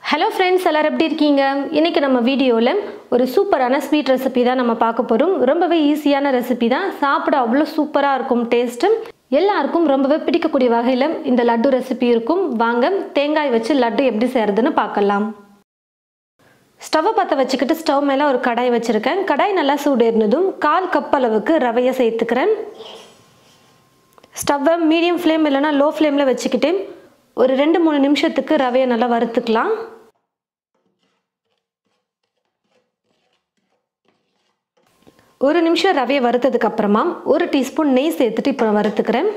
hello friends எல்லோரும் எப்படி இருக்கீங்க இன்றைக்கி நம்ம வீடியோவில் ஒரு சூப்பரான ஸ்வீட் ரெசிபி தான் நம்ம பார்க்க போகிறோம் ரொம்பவே ஈஸியான ரெசிபி தான் சாப்பிட அவ்வளோ சூப்பராக இருக்கும் டேஸ்ட்டு எல்லாருக்கும் ரொம்பவே பிடிக்கக்கூடிய வகையில் இந்த லட்டு ரெசிபி இருக்கும் வாங்க தேங்காய் வச்சு லட்டு எப்படி செய்கிறதுன்னு பார்க்கலாம் ஸ்டவ்வை பற்ற வச்சுக்கிட்டு ஸ்டவ் மேலே ஒரு கடாய் வச்சுருக்கேன் கடாய் நல்லா சூடேறினதும் கால் கப் அளவுக்கு ரவையை சேர்த்துக்கிறேன் ஸ்டவ்வை மீடியம் ஃப்ளேம் இல்லைனா லோ ஃப்ளேமில் வச்சுக்கிட்டு ஒரு ரெண்டு மூணு நிமிஷத்துக்கு ரவையை நல்லா வறுத்துக்கலாம் ஒரு நிமிஷம் ரவையை வறுத்ததுக்கு அப்புறமா ஒரு டீஸ்பூன் நெய் சேர்த்துட்டு இப்போ வறுத்துக்கிறேன்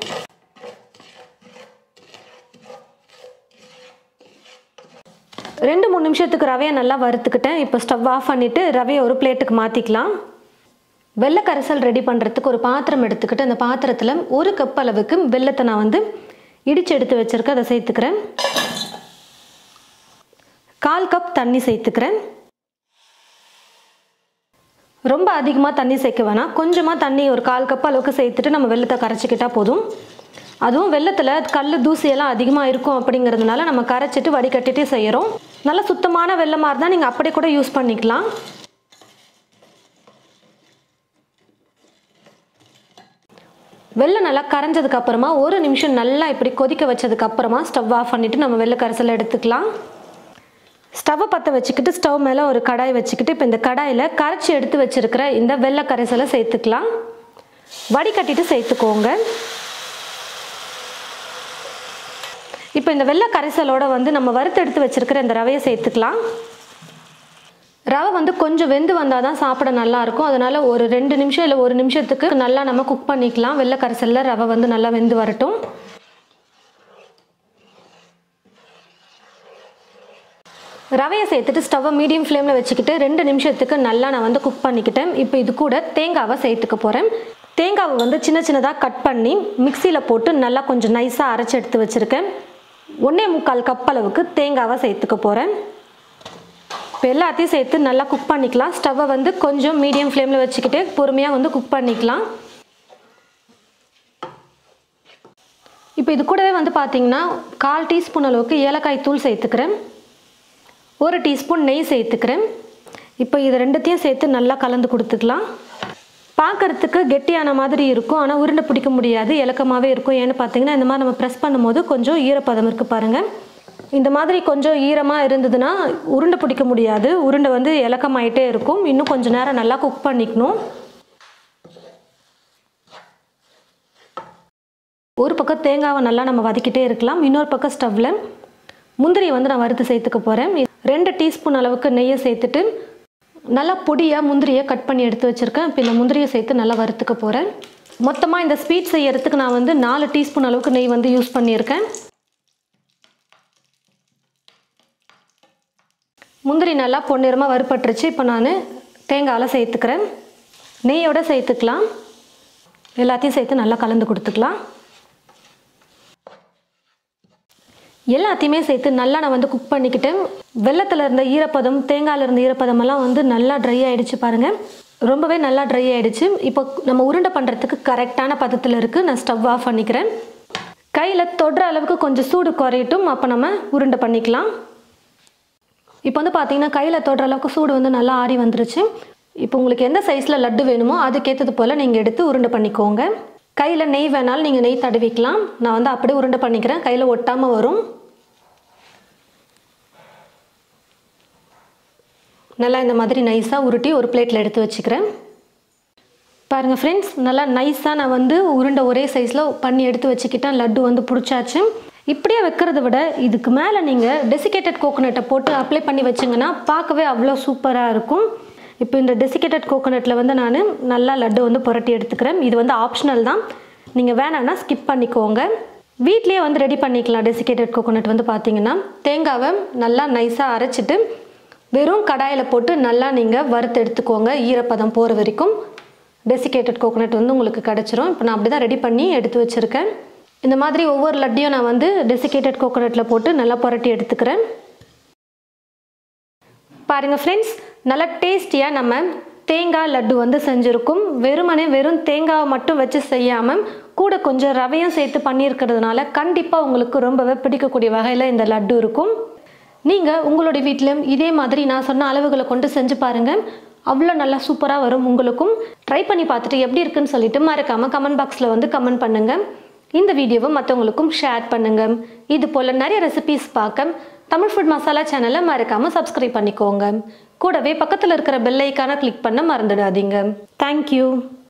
ரெண்டு மூணு நிமிஷத்துக்கு ரவையை நல்லா வறுத்துக்கிட்டேன் இப்போ ஸ்டவ் ஆஃப் பண்ணிவிட்டு ரவையை ஒரு பிளேட்டுக்கு மாற்றிக்கலாம் வெள்ளை கரைசல் ரெடி பண்ணுறதுக்கு ஒரு பாத்திரம் எடுத்துக்கிட்டு அந்த பாத்திரத்தில் ஒரு கப் அளவுக்கு வெள்ளத்தை நான் வந்து இடித்து எடுத்து வச்சுருக்கேன் அதை சேர்த்துக்கிறேன் கால் கப் தண்ணி சேர்த்துக்கிறேன் ரொம்ப அதிகமாக தண்ணி சேர்க்க வேணாம் கொஞ்சமாக தண்ணி ஒரு கால் கப் அளவுக்கு சேர்த்துட்டு நம்ம வெள்ளத்தை கரைச்சிக்கிட்டால் போதும் அதுவும் வெள்ளத்தில் கல் தூசியெல்லாம் அதிகமாக இருக்கும் அப்படிங்கிறதுனால நம்ம கரைச்சிட்டு வடிகட்டிட்டு செய்கிறோம் நல்ல சுத்தமான வெள்ளமாக இருந்தால் நீங்கள் அப்படி கூட யூஸ் பண்ணிக்கலாம் வெள்ளம் நல்லா கரைஞ்சதுக்கு அப்புறமா ஒரு நிமிஷம் நல்லா இப்படி கொதிக்க வச்சதுக்கு அப்புறமா ஸ்டவ் ஆஃப் பண்ணிவிட்டு நம்ம வெள்ளை கரைசலை எடுத்துக்கலாம் ஸ்டவ்வை பற்ற வச்சுக்கிட்டு ஸ்டவ் மேலே ஒரு கடாய் வச்சுக்கிட்டு இப்போ இந்த கடாயில் கரைச்சி எடுத்து வச்சுருக்கிற இந்த வெள்ளை கரைசலை சேர்த்துக்கலாம் வடிகட்டிட்டு சேர்த்துக்கோங்க இப்போ இந்த வெள்ளை கரைசலோட வந்து நம்ம வறுத்து எடுத்து வச்சுருக்கிற இந்த ரவையை சேர்த்துக்கலாம் ரவை வந்து கொஞ்சம் வெந்து வந்தால் தான் சாப்பிட நல்லாயிருக்கும் அதனால் ஒரு ரெண்டு நிமிஷம் இல்லை ஒரு நிமிஷத்துக்கு நல்லா நம்ம குக் பண்ணிக்கலாம் வெள்ளை கரைசலில் ரவை வந்து நல்லா வெந்து வரட்டும் ரவையை சேர்த்துட்டு ஸ்டவ்வை மீடியம் ஃப்ளேமில் வச்சுக்கிட்டு ரெண்டு நிமிஷத்துக்கு நல்லா நான் வந்து குக் பண்ணிக்கிட்டேன் இப்போ இது கூட தேங்காவை சேர்த்துக்க போகிறேன் தேங்காவை வந்து சின்ன சின்னதாக கட் பண்ணி மிக்சியில் போட்டு நல்லா கொஞ்சம் நைஸாக அரைச்சி எடுத்து வச்சுருக்கேன் ஒன்றே முக்கால் கப் அளவுக்கு தேங்காவை சேர்த்துக்க போகிறேன் இப்போ எல்லாத்தையும் சேர்த்து நல்லா குக் பண்ணிக்கலாம் ஸ்டவ்வை வந்து கொஞ்சம் மீடியம் ஃப்ளேமில் வச்சுக்கிட்டு பொறுமையாக வந்து குக் பண்ணிக்கலாம் இப்போ இது கூடவே வந்து பார்த்தீங்கன்னா கால் டீஸ்பூன் அளவுக்கு ஏலக்காய் தூள் சேர்த்துக்கிறேன் ஒரு டீஸ்பூன் நெய் சேர்த்துக்கிறேன் இப்போ இது ரெண்டுத்தையும் சேர்த்து நல்லா கலந்து கொடுத்துக்கலாம் பார்க்குறதுக்கு கெட்டியான மாதிரி இருக்கும் ஆனால் உருண்டை பிடிக்க முடியாது இலக்கமாகவே இருக்கும் ஏன்னு பார்த்தீங்கன்னா இந்த மாதிரி நம்ம ப்ரெஸ் பண்ணும்போது கொஞ்சம் ஈரப்பதம் இருக்குது பாருங்கள் இந்த மாதிரி கொஞ்சம் ஈரமாக இருந்ததுன்னா உருண்டை பிடிக்க முடியாது உருண்டை வந்து இலக்கமாயிட்டே இருக்கும் இன்னும் கொஞ்சம் நேரம் நல்லா குக் பண்ணிக்கணும் ஒரு பக்கம் தேங்காவை நல்லா நம்ம வதக்கிட்டே இருக்கலாம் இன்னொரு பக்கம் ஸ்டவ்வில் முந்திரியை வந்து நான் வறுத்து சேர்த்துக்க போகிறேன் ரெண்டு டீஸ்பூன் அளவுக்கு நெய்யை சேர்த்துட்டு நல்லா பொடியாக முந்திரியை கட் பண்ணி எடுத்து வச்சுருக்கேன் இப்போ இந்த முந்திரியை சேர்த்து நல்லா வறுத்துக்க போகிறேன் மொத்தமாக இந்த ஸ்வீட் செய்யறதுக்கு நான் வந்து நாலு டீஸ்பூன் அளவுக்கு நெய் வந்து யூஸ் பண்ணியிருக்கேன் முந்திரி நல்லா பொன்னிறமாக வறுப்பட்டுருச்சு இப்போ நான் தேங்காயில் சேர்த்துக்கிறேன் நெய்யோட சேர்த்துக்கலாம் எல்லாத்தையும் சேர்த்து நல்லா கலந்து கொடுத்துக்கலாம் எல்லாத்தையுமே சேர்த்து நல்லா நான் வந்து குக் பண்ணிக்கிட்டேன் வெள்ளத்தில் இருந்த ஈரப்பதம் தேங்காயில் இருந்த ஈரப்பதமெல்லாம் வந்து நல்லா ட்ரை ஆகிடுச்சு பாருங்கள் ரொம்பவே நல்லா ட்ரை ஆகிடுச்சு இப்போ நம்ம உருண்டை பண்ணுறதுக்கு கரெக்டான பதத்தில் இருக்குது நான் ஸ்டவ் ஆஃப் பண்ணிக்கிறேன் கையில் தொடுற அளவுக்கு கொஞ்சம் சூடு குறையட்டும் அப்போ நம்ம உருண்டை பண்ணிக்கலாம் இப்போ வந்து பார்த்தீங்கன்னா கையில் தொடுற அளவுக்கு சூடு வந்து நல்லா ஆறி வந்துருச்சு இப்போ உங்களுக்கு எந்த சைஸில் லட்டு வேணுமோ அதுக்கேற்றது போல் நீங்கள் எடுத்து உருண்டை பண்ணிக்கோங்க கையில் நெய் வேணாலும் நீங்கள் நெய் தடவிக்கலாம் நான் வந்து அப்படியே உருண்டை பண்ணிக்கிறேன் கையில் ஒட்டாமல் வரும் நல்லா இந்த மாதிரி நைஸாக உருட்டி ஒரு பிளேட்டில் எடுத்து வச்சுக்கிறேன் பாருங்கள் ஃப்ரெண்ட்ஸ் நல்லா நைஸாக நான் வந்து உருண்டை ஒரே சைஸில் பண்ணி எடுத்து வச்சுக்கிட்டேன் லட்டு வந்து பிடிச்சாச்சு இப்படியே வைக்கிறத விட இதுக்கு மேலே நீங்கள் டெசிகேட்டட் கோகோனட்டை போட்டு அப்ளை பண்ணி வச்சிங்கன்னா பார்க்கவே அவ்வளோ சூப்பராக இருக்கும் இப்போ இந்த டெசிகேட்டட் கோகோனட்டில் வந்து நான் நல்லா லட்டு வந்து புரட்டி எடுத்துக்கிறேன் இது வந்து ஆப்ஷனல் தான் நீங்கள் வேணான்னா ஸ்கிப் பண்ணிக்கோங்க வீட்லேயே வந்து ரெடி பண்ணிக்கலாம் டெசிகேட்டட் கோகோனட் வந்து பார்த்தீங்கன்னா தேங்காவை நல்லா நைஸாக அரைச்சிட்டு வெறும் கடாயில் போட்டு நல்லா நீங்கள் வறுத்து எடுத்துக்கோங்க ஈரப்பதம் போகிற வரைக்கும் டெசிகேட்டட் கோகோனட் வந்து உங்களுக்கு கிடச்சிரும் இப்போ நான் அப்படி தான் ரெடி பண்ணி எடுத்து வச்சுருக்கேன் இந்த மாதிரி ஒவ்வொரு லட்டையும் நான் வந்து டெசிகேட்டட் கோகோனட்டில் போட்டு நல்லா புரட்டி எடுத்துக்கிறேன் பாருங்கள் ஃப்ரெண்ட்ஸ் நல்லா டேஸ்டியாக நம்ம தேங்காய் லட்டு வந்து செஞ்சுருக்கும் வெறுமனே வெறும் தேங்காவை மட்டும் வச்சு செய்யாமல் கூட கொஞ்சம் ரவையும் சேர்த்து பண்ணியிருக்கிறதுனால கண்டிப்பாக உங்களுக்கு ரொம்பவே பிடிக்கக்கூடிய வகையில் இந்த லட்டு இருக்கும் நீங்கள் உங்களுடைய வீட்டிலும் இதே மாதிரி நான் சொன்ன அளவுகளை கொண்டு செஞ்சு பாருங்கள் அவ்வளோ நல்லா சூப்பராக வரும் உங்களுக்கும் ட்ரை பண்ணி பார்த்துட்டு எப்படி இருக்குன்னு சொல்லிட்டு மறக்காமல் கமெண்ட் பாக்ஸில் வந்து கமெண்ட் பண்ணுங்கள் இந்த வீடியோவை மற்றவங்களுக்கும் ஷேர் பண்ணுங்கள் இது போல் நிறைய ரெசிபீஸ் பார்க்க தமிழ் ஃபுட் மசாலா சேனலை மறக்காமல் சப்ஸ்கிரைப் பண்ணிக்கோங்க கூடவே பக்கத்தில் இருக்கிற பெல் ஐக்கானை கிளிக் பண்ண மறந்துடாதீங்க தேங்க்யூ